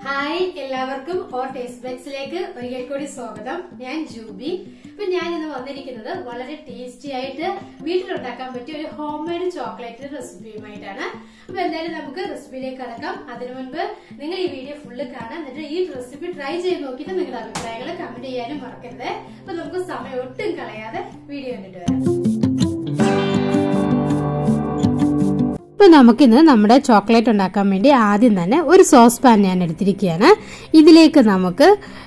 hi എല്ലാവർക്കും or taste ബെക്സിലേക്ക് ഒരിക്കൽ കൂടി സ്വാഗതം ഞാൻ ജൂബി ഇപ്പൊ ഞാൻ ഇന്ന് വന്നിരിക്കുന്നത് വളരെ ടേസ്റ്റി ആയിട്ട് വീട്ടിലുണ്ടാക്കാൻ പറ്റിയ ഒരു ഹോം മെയ്ഡ് ചോക്ലേറ്റ് റെസിപ്പിയുമായിട്ടാണ് അപ്പൊ എന്തായാലും നമുക്ക് റെസിപ്പിയിലേക്ക് കടക്കാം അതിനു മുൻപ് നിങ്ങൾ ഈ വീഡിയോ ഫുള്ള് കാണാം എന്നിട്ട് ഈ റെസിപ്പി ട്രൈ ചെയ്ത് നോക്കിയിട്ട് നിങ്ങളുടെ അഭിപ്രായങ്ങൾ കമന്റ് ചെയ്യാനും മറക്കരുത് അപ്പൊ നമുക്ക് സമയം ഒട്ടും കളയാതെ വീഡിയോ കണ്ടിട്ട് വരാം അപ്പോൾ നമുക്കിന്ന് നമ്മുടെ ചോക്ലേറ്റ് ഉണ്ടാക്കാൻ വേണ്ടി ആദ്യം തന്നെ ഒരു സോസ് പാൻ ഞാൻ എടുത്തിരിക്കുകയാണ് ഇതിലേക്ക് നമുക്ക്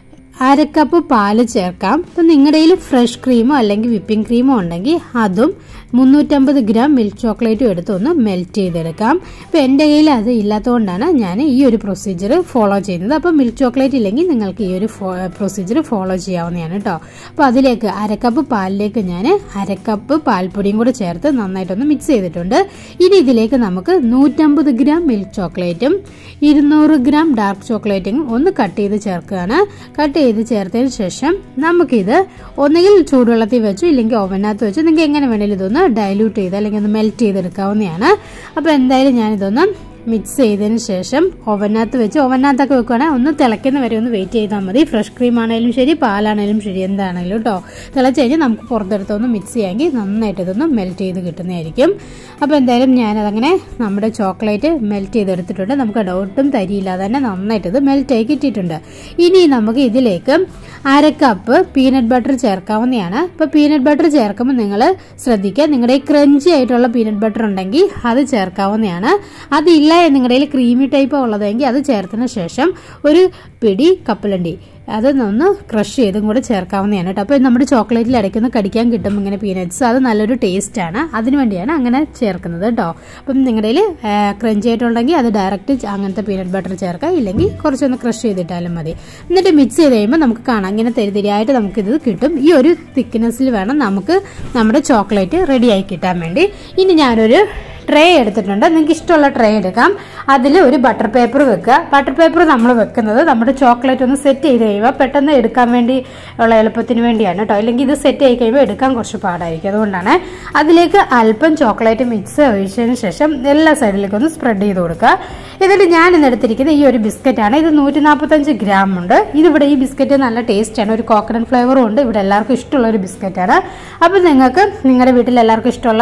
അര കപ്പ് പാല് ചേർക്കാം ഇപ്പം നിങ്ങളുടെ കയ്യിൽ ഫ്രഷ് ക്രീമോ അല്ലെങ്കിൽ വിപ്പിംഗ് ക്രീമോ ഉണ്ടെങ്കിൽ അതും മുന്നൂറ്റമ്പത് ഗ്രാം മിൽക്ക് ചോക്ലേറ്റും എടുത്തൊന്ന് മെൽറ്റ് ചെയ്തെടുക്കാം ഇപ്പം എൻ്റെ കയ്യിൽ അത് ഇല്ലാത്തതുകൊണ്ടാണ് ഞാൻ ഈ ഒരു പ്രൊസീജിയർ ഫോളോ ചെയ്യുന്നത് അപ്പോൾ മിൽക്ക് ചോക്ലേറ്റ് ഇല്ലെങ്കിൽ നിങ്ങൾക്ക് ഈ ഒരു പ്രൊസീജിയർ ഫോളോ ചെയ്യാവുന്നതാണ് കേട്ടോ അപ്പോൾ അതിലേക്ക് അരക്കപ്പ് പാലിലേക്ക് ഞാൻ അരക്കപ്പ് പാൽപ്പൊടിയും കൂടെ ചേർത്ത് നന്നായിട്ടൊന്ന് മിക്സ് ചെയ്തിട്ടുണ്ട് ഇനി ഇതിലേക്ക് നമുക്ക് നൂറ്റമ്പത് ഗ്രാം മിൽക്ക് ചോക്ലേറ്റും ഇരുന്നൂറ് ഗ്രാം ഡാർക്ക് ചോക്ലേറ്റും ഒന്ന് കട്ട് ചെയ്ത് ചേർക്കുകയാണ് കട്ട് ചെയ്ത് ചേർത്തതിന് ശേഷം നമുക്കിത് ഒന്നുകിൽ ചൂടുവെള്ളത്തിൽ വെച്ചു ഇല്ലെങ്കിൽ ഓവനകത്ത് വെച്ച് നിങ്ങൾക്ക് എങ്ങനെ വേണേലും ഇതൊന്ന് ഡൈല്യൂട്ട് ചെയ്ത് അല്ലെങ്കിൽ ഒന്ന് മെൽറ്റ് ചെയ്തെടുക്കാവുന്നതാണ് അപ്പോൾ എന്തായാലും ഞാനിതൊന്ന് മിക്സ് ചെയ്തതിന് ശേഷം ഓവനകത്ത് വെച്ച് ഓവനകത്തൊക്കെ വെക്കുകയാണെങ്കിൽ ഒന്ന് തിളയ്ക്കുന്ന വരെ ഒന്ന് വെയിറ്റ് ചെയ്താൽ മതി ഫ്രഷ് ക്രീം ആണെങ്കിലും ശരി പാലാണെങ്കിലും ശരി എന്താണെങ്കിലും കേട്ടോ തിളച്ച് കഴിഞ്ഞാൽ നമുക്ക് പുറത്തെടുത്തൊന്ന് മിക്സ് ചെയ്യാമെങ്കിൽ നന്നായിട്ട് ഇതൊന്ന് മെൽറ്റ് ചെയ്ത് കിട്ടുന്നതായിരിക്കും അപ്പോൾ എന്തായാലും ഞാനതങ്ങനെ നമ്മുടെ ചോക്ലേറ്റ് മെൽറ്റ് ചെയ്തെടുത്തിട്ടുണ്ട് നമുക്ക് ഡൗട്ടും തരിയില്ലാതെ തന്നെ നന്നായിട്ട് ഇത് മെൽറ്റായി കിട്ടിയിട്ടുണ്ട് ഇനി നമുക്ക് ഇതിലേക്ക് അര കപ്പ് പീനട്ട് ബട്ടർ ചേർക്കാവുന്നതാണ് ഇപ്പോൾ പീനട്ട് ബട്ടർ ചേർക്കുമ്പോൾ നിങ്ങൾ ശ്രദ്ധിക്കുക നിങ്ങളുടെ ക്രഞ്ചി ആയിട്ടുള്ള പീനട്ട് ബട്ടർ ഉണ്ടെങ്കിൽ അത് ചേർക്കാവുന്നതാണ് അതില്ല നിങ്ങളുടെ കയ്യിൽ ക്രീമി ടൈപ്പ് ഉള്ളതെങ്കിൽ അത് ചേർത്തതിന് ശേഷം ഒരു പിടി കപ്പലണ്ടി അത് ഒന്ന് ക്രഷ് ചെയ്തും കൂടെ ചേർക്കാവുന്നതാണ് കേട്ടോ അപ്പോൾ നമ്മുടെ ചോക്ലേറ്റിൽ ഇടയ്ക്കൊന്ന് കടിക്കാൻ കിട്ടും ഇങ്ങനെ പീനട്സ് അത് നല്ലൊരു ടേസ്റ്റാണ് അതിന് വേണ്ടിയാണ് അങ്ങനെ ചേർക്കുന്നത് കേട്ടോ അപ്പം നിങ്ങളുടെ കയ്യിൽ ക്രഞ്ചി ആയിട്ടുണ്ടെങ്കിൽ അത് ഡയറക്റ്റ് അങ്ങനത്തെ പീനട്ട് ബട്ടർ ചേർക്കാം ഇല്ലെങ്കിൽ കുറച്ചൊന്ന് ക്രഷ് ചെയ്തിട്ടാലും മതി എന്നിട്ട് മിക്സ് ചെയ്ത് കഴിയുമ്പോൾ നമുക്ക് കാണാം ഇങ്ങനെ തെരിതിരിയായിട്ട് നമുക്കിത് കിട്ടും ഈ ഒരു തിക്നെസ്സിൽ വേണം നമുക്ക് നമ്മുടെ ചോക്ലേറ്റ് റെഡിയായി കിട്ടാൻ വേണ്ടി ഇനി ഞാനൊരു ട്രേ എടുത്തിട്ടുണ്ട് നിങ്ങൾക്ക് ഇഷ്ടമുള്ള ട്രേ എടുക്കാം അതിൽ ഒരു ബട്ടർ പേപ്പർ വെക്കുക ബട്ടർ പേപ്പർ നമ്മൾ വെക്കുന്നത് നമ്മുടെ ചോക്ലേറ്റ് ഒന്ന് സെറ്റ് ചെയ്ത് കഴിയുമ്പോൾ പെട്ടെന്ന് എടുക്കാൻ വേണ്ടി ഉള്ള എളുപ്പത്തിന് വേണ്ടിയാണ് കേട്ടോ അല്ലെങ്കിൽ ഇത് സെറ്റ് ചെയ്ത് കഴിയുമ്പോൾ എടുക്കാൻ കുറച്ച് പാടായിരിക്കും അതുകൊണ്ടാണ് അതിലേക്ക് അല്പം ചോക്ലേറ്റ് മിക്സ് ഒഴിച്ചതിന് ശേഷം എല്ലാ സൈഡിലേക്കും ഒന്ന് സ്പ്രെഡ് ചെയ്ത് കൊടുക്കുക എന്നിട്ട് ഞാൻ ഇന്ന് എടുത്തിരിക്കുന്നത് ഈ ഒരു ബിസ്ക്കറ്റാണ് ഇത് നൂറ്റി നാൽപ്പത്തഞ്ച് ഗ്രാം ഉണ്ട് ഇതിവിടെ ഈ ബിസ്ക്കറ്റ് നല്ല ടേസ്റ്റാണ് ഒരു കോക്കനട്ട് ഫ്ലേവറും ഉണ്ട് ഇവിടെ എല്ലാവർക്കും ഇഷ്ടമുള്ള ഒരു ബിസ്ക്കറ്റാണ് അപ്പോൾ നിങ്ങൾക്ക് നിങ്ങളുടെ വീട്ടിൽ എല്ലാവർക്കും ഇഷ്ടമുള്ള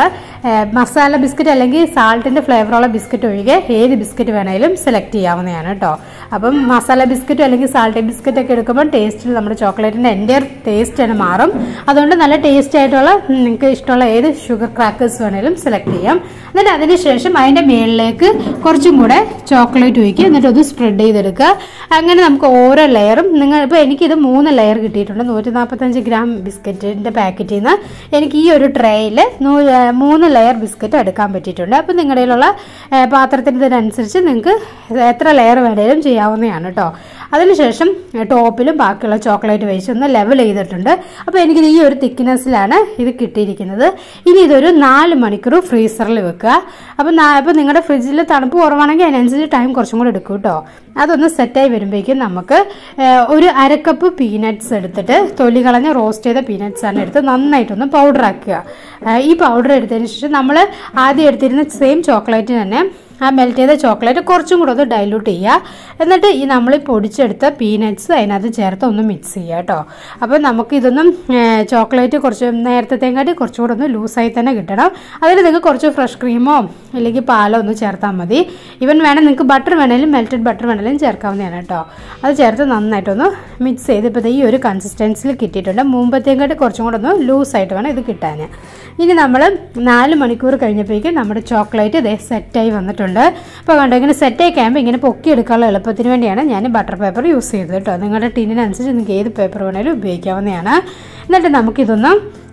മസാല ബിസ്ക്കറ്റ് അല്ലെങ്കിൽ സാൾട്ടിൻ്റെ ഫ്ലേവറുള്ള ബിസ്ക്കറ്റ് ഒഴികെ ഏത് ബിസ്ക്കറ്റ് വേണേലും സെലക്ട് ചെയ്യാവുന്നതാണ് കേട്ടോ അപ്പം മസാല ബിസ്ക്കറ്റ് അല്ലെങ്കിൽ സാൾട്ടി ബിസ്ക്കറ്റ് ഒക്കെ എടുക്കുമ്പോൾ ടേസ്റ്റിൽ നമ്മുടെ ചോക്ലേറ്റിൻ്റെ എൻ്റെ ടേസ്റ്റ് തന്നെ മാറും അതുകൊണ്ട് നല്ല ടേസ്റ്റ് ആയിട്ടുള്ള നിങ്ങൾക്ക് ഇഷ്ടമുള്ള ഏത് ഷുഗർ ക്രാക്കേഴ്സ് വേണേലും സെലക്ട് ചെയ്യാം എന്നിട്ട് അതിന് ശേഷം അതിൻ്റെ മേളിലേക്ക് കുറച്ചും കൂടെ ചോക്ലേറ്റ് ഒഴിക്കുക എന്നിട്ട് അത് സ്പ്രെഡ് ചെയ്തെടുക്കുക അങ്ങനെ നമുക്ക് ഓരോ ലെയറും നിങ്ങൾ ഇപ്പോൾ എനിക്കിത് മൂന്ന് ലെയർ കിട്ടിയിട്ടുണ്ട് നൂറ്റി നാൽപ്പത്തഞ്ച് ഗ്രാം ബിസ്ക്കറ്റിൻ്റെ പാക്കറ്റിൽ നിന്ന് എനിക്ക് ഈ ഒരു ട്രേയിൽ മൂന്ന് ലെയർ ബിസ്ക്കറ്റ് എടുക്കാൻ പറ്റിയിട്ടുണ്ട് അപ്പോൾ നിങ്ങളുടെ കയ്യിലുള്ള പാത്രത്തിനനുസരിച്ച് നിങ്ങൾക്ക് എത്ര ലെയർ വേണേലും ചെയ്യാവുന്നതാണ് കേട്ടോ അതിനുശേഷം ടോപ്പിലും ബാക്കിയുള്ള ചോക്ലേറ്റ് വെച്ച് ഒന്ന് ലെവൽ ചെയ്തിട്ടുണ്ട് അപ്പോൾ എനിക്കിത് ഈ ഒരു തിക്നെസ്സിലാണ് ഇത് കിട്ടിയിരിക്കുന്നത് ഇനി ഇതൊരു നാല് മണിക്കൂർ ഫ്രീസറിൽ വെക്കുക അപ്പോൾ അപ്പോൾ നിങ്ങളുടെ ഫ്രിഡ്ജിൽ തണുപ്പ് കുറവാണെങ്കിൽ അതിനനുസരിച്ച് ടൈം കുറച്ചും കൂടെ എടുക്കും കേട്ടോ അതൊന്ന് സെറ്റായി വരുമ്പോഴേക്കും നമുക്ക് ഒരു അരക്കപ്പ് പീനട്ട്സ് എടുത്തിട്ട് തൊലി കളഞ്ഞ് റോസ്റ്റ് ചെയ്ത പീനട്ട്സ് ആണ് എടുത്ത് നന്നായിട്ടൊന്ന് പൗഡർ ആക്കുക ഈ പൗഡർ എടുത്തതിന് ശേഷം നമ്മൾ ആദ്യം എടുത്തിരുന്ന സെയിം ചോക്ലേറ്റ് തന്നെ ആ മെൽറ്റ് ചെയ്ത ചോക്ലേറ്റ് കുറച്ചും കൂടെ ഒന്ന് ഡൈല്യൂട്ട് ചെയ്യുക എന്നിട്ട് ഈ നമ്മൾ പൊടിച്ചെടുത്ത പീനട്ട്സ് അതിനകത്ത് ചേർത്ത് ഒന്ന് മിക്സ് ചെയ്യുക കേട്ടോ അപ്പോൾ നമുക്ക് ഇതൊന്നും ചോക്ലേറ്റ് കുറച്ച് നേരത്തെക്കാട്ടി കുറച്ചും കൂടെ ഒന്ന് ലൂസായി തന്നെ കിട്ടണം അതിൽ നിങ്ങൾക്ക് കുറച്ച് ഫ്രഷ് ക്രീമോ അല്ലെങ്കിൽ പാലോ ഒന്ന് ചേർത്താൽ മതി ഇവൻ വേണം നിങ്ങൾക്ക് ബട്ടർ വേണേലും മെൽറ്റഡ് ബട്ടർ വേണേലും ചേർക്കാവുന്നതാണ് കേട്ടോ അത് ചേർത്ത് നന്നായിട്ടൊന്ന് മിക്സ് ചെയ്ത് ഇപ്പോൾ ഈ ഒരു കൺസിസ്റ്റൻസിൽ കിട്ടിയിട്ടുണ്ട് മുമ്പത്തേക്കാട്ടി കുറച്ചും കൂടെ ഒന്ന് ലൂസായിട്ട് വേണം ഇത് കിട്ടാൻ ഇനി നമ്മൾ നാല് മണിക്കൂർ കഴിഞ്ഞപ്പോഴേക്കും നമ്മുടെ ചോക്ലേറ്റ് ഇതേ സെറ്റായി വന്നിട്ടുണ്ട് അപ്പോൾ കണ്ടോ ഇങ്ങനെ സെറ്റായി കഴിയുമ്പോൾ ഇങ്ങനെ പൊക്കി എടുക്കാനുള്ള എളുപ്പത്തിന് വേണ്ടിയാണ് ഞാൻ ബട്ടർ പേപ്പർ യൂസ് ചെയ്തത് കേട്ടോ നിങ്ങളുടെ ടിന്നിനനുസരിച്ച് നിങ്ങൾക്ക് ഏത് പേപ്പർ വേണേലും ഉപയോഗിക്കാവുന്നതാണ് എന്നിട്ട് നമുക്കിതൊന്ന്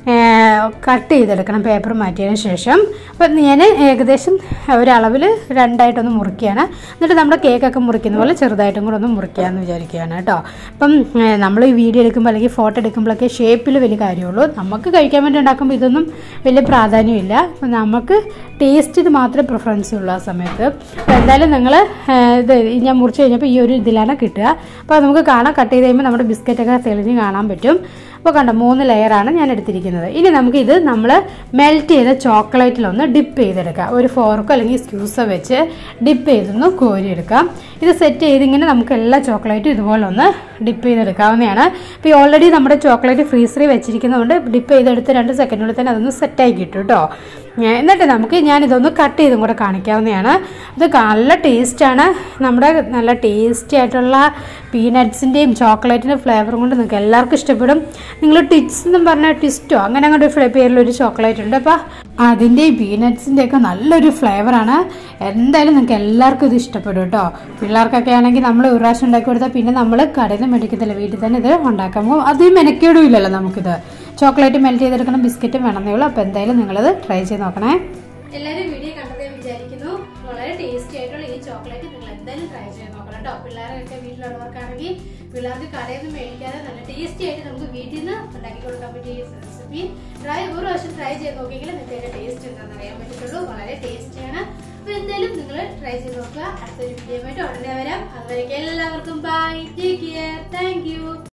കട്ട് ചെയ്തെടുക്കണം പേപ്പർ മാറ്റിയതിന് ശേഷം അപ്പം ഞാൻ ഏകദേശം ഒരളവിൽ രണ്ടായിട്ടൊന്ന് മുറിക്കുകയാണ് എന്നിട്ട് നമ്മുടെ കേക്കൊക്കെ മുറിക്കുന്ന പോലെ ചെറുതായിട്ടും കൂടെ ഒന്ന് മുറിക്കാമെന്ന് വിചാരിക്കുകയാണ് കേട്ടോ അപ്പം നമ്മൾ ഈ വീഡിയോ എടുക്കുമ്പോൾ അല്ലെങ്കിൽ ഫോട്ടോ എടുക്കുമ്പോഴൊക്കെ ഷേപ്പിൽ വലിയ കാര്യമുള്ളൂ നമുക്ക് കഴിക്കാൻ വേണ്ടി ഉണ്ടാക്കുമ്പോൾ ഇതൊന്നും വലിയ പ്രാധാന്യമില്ല അപ്പം നമുക്ക് ടേസ്റ്റിന് മാത്രമേ പ്രിഫറൻസ് ഉള്ളൂ ആ സമയത്ത് അപ്പോൾ എന്തായാലും നിങ്ങൾ ഇത് ഞാൻ മുറിച്ച് കഴിഞ്ഞപ്പോൾ ഈ ഒരു ഇതിലാണ് കിട്ടുക അപ്പോൾ നമുക്ക് കാണാം കട്ട് ചെയ്ത് കഴിയുമ്പോൾ നമ്മുടെ ബിസ്ക്കറ്റൊക്കെ തെളിഞ്ഞ് കാണാൻ പറ്റും അപ്പോൾ കണ്ടോ മൂന്ന് ലെയറാണ് ഞാൻ എടുത്തിരിക്കുന്നത് ഇനി നമുക്ക് ഇത് നമ്മൾ മെൽറ്റ് ചെയ്ത ചോക്ലേറ്റിലൊന്ന് ഡിപ്പ് ചെയ്തെടുക്കാം ഒരു ഫോർക്കോ അല്ലെങ്കിൽ സ്ക്യൂസോ വെച്ച് ഡിപ്പ് ചെയ്തൊന്ന് കോരിയെടുക്കാം ഇത് സെറ്റ് ചെയ്ത് ഇങ്ങനെ നമുക്ക് എല്ലാ ചോക്ലേറ്റും ഇതുപോലെ ഒന്ന് ഡിപ്പ് ചെയ്തെടുക്കാവുന്നതാണ് ഇപ്പോൾ ഓൾറെഡി നമ്മുടെ ചോക്ലേറ്റ് ഫ്രീസറിൽ വെച്ചിരിക്കുന്നതുകൊണ്ട് ഡിപ്പ് ചെയ്തെടുത്ത് രണ്ട് സെക്കൻഡിനുള്ളിൽ തന്നെ അതൊന്ന് സെറ്റായി കിട്ടും കേട്ടോ ഏ, എന്നിട്ട് നമുക്ക് ഞാനിതൊന്ന് കട്ട് ചെയ്തും കൂടെ കാണിക്കാവുന്നതാണ് ഇത് നല്ല ടേസ്റ്റാണ് നമ്മുടെ നല്ല ടേസ്റ്റി ആയിട്ടുള്ള പീനട്ട്സിൻ്റെയും ചോക്ലേറ്റിൻ്റെ ഫ്ലേവറും കൊണ്ട് നിങ്ങൾക്ക് എല്ലാവർക്കും ഇഷ്ടപ്പെടും നിങ്ങൾ ടിറ്റ്സ് എന്നും പറഞ്ഞ ട്വിസ്റ്റോ അങ്ങനെ അങ്ങോട്ട് ഫ്ലേ പേരിലൊരു ചോക്ലേറ്റ് ഉണ്ട് അപ്പോൾ അതിൻ്റെയും പീനട്ട്സിൻ്റെ ഒക്കെ നല്ലൊരു ഫ്ലേവറാണ് എന്തായാലും നിങ്ങൾക്ക് എല്ലാവർക്കും ഇത് ഇഷ്ടപ്പെടും കേട്ടോ പിള്ളേർക്കൊക്കെ ആണെങ്കിൽ നമ്മൾ ഒരു പ്രാവശ്യം ഉണ്ടാക്കി കൊടുത്താൽ പിന്നെ നമ്മൾ കടയിൽ നിന്ന് മേടിക്കത്തില്ല വീട്ടിൽ തന്നെ ഇത് ഉണ്ടാക്കാൻ പോകും അധികം മെനക്കേടും ഇല്ലല്ലോ നമുക്കിത് ചോക്ലേറ്റ് മെൽറ്റ് ചെയ്തെടുക്കണം ബിസ്ക്കറ്റും വേണമെന്നേ ഉള്ളൂ അപ്പോൾ എന്തായാലും നിങ്ങളത് ട്രൈ ചെയ്ത് നോക്കണേ എല്ലാവരും വീഡിയോ കണ്ടത് ഞാൻ വിചാരിക്കുന്നു വളരെ ടേസ്റ്റി ആയിട്ടുള്ള ഈ ചോക്ലേറ്റ് നിങ്ങൾ എന്തായാലും ട്രൈ ചെയ്ത് നോക്കണം കേട്ടോ പിള്ളേരൊക്കെ വീട്ടിലുള്ളവർക്കാണെങ്കിൽ പിള്ളേർക്ക് കടയിൽ നിന്ന് മേടിക്കാതെ നല്ല ടേസ്റ്റി ആയിട്ട് നമുക്ക് വീട്ടിൽ നിന്ന് ഉണ്ടാക്കി കൊടുക്കാൻ പറ്റിയ ഈ റെസിപ്പി ട്രൈ ഒരു പ്രാവശ്യം ട്രൈ ചെയ്ത് നോക്കിയെങ്കിൽ നിങ്ങൾക്ക് അതിന്റെ ടേസ്റ്റ് എന്താണെന്ന് അറിയാൻ പറ്റത്തുള്ളൂ വളരെ ടേസ്റ്റിയാണ് അപ്പൊ എന്തായാലും നിങ്ങൾ ട്രൈ ചെയ്ത് നോക്കുക അടുത്തൊരു വീഡിയോ ആയിട്ട് ഉടനെ വരാം അതുവരേക്കും എല്ലാവർക്കും bye take care thank U